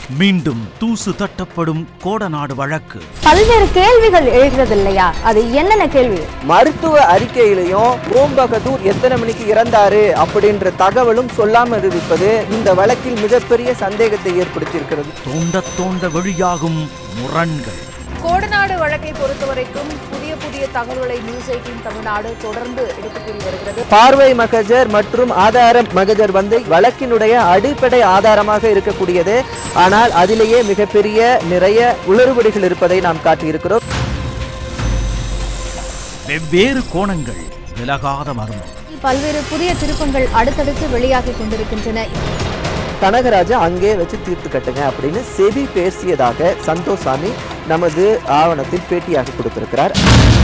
மீண்டும் தூசு தட்டப்படும் கோடநாடு வழக்கு பல்வேறு கேள்விகள் எழுகிறது இல்லையா அது என்னென்ன கேள்வி மருத்துவ அறிக்கையிலையும் ஓம் பகதூர் எத்தனை மணிக்கு இறந்தாரு அப்படின்ற தகவலும் சொல்லாமல் இருப்பது இந்த வழக்கில் மிகப்பெரிய சந்தேகத்தை ஏற்படுத்தியிருக்கிறது தோண்ட தோண்ட வெளியாகும் முரண்கள் கோடநாடு வழக்கை பொறுத்தவரைக்கும் புதிய புதிய தகவல்களை நியூஸ் எயிட்டின் தமிழ்நாடு தொடர்ந்து எடுத்துக் கூறி வருகிறது பார்வை மகஜர் மற்றும் ஆதார மகஜர் வந்து வழக்கினுடைய அடிப்படை ஆதாரமாக இருக்கக்கூடியது ஆனால் அதிலேயே மிகப்பெரிய நிறைய உளறுபடிகள் இருப்பதை நாம் காட்டியிருக்கிறோம் வெவ்வேறு கோணங்கள் விலகாத மர்மம் பல்வேறு புதிய திருப்பங்கள் அடுத்தடுத்து வெளியாகி கொண்டிருக்கின்றன கனகராஜா அங்கே வச்சு தீர்த்து கட்டுங்க அப்படின்னு செவி பேசியதாக சந்தோஷ் சாமி நமது ஆவணத்தில் பேட்டியாக கொடுத்திருக்கிறார்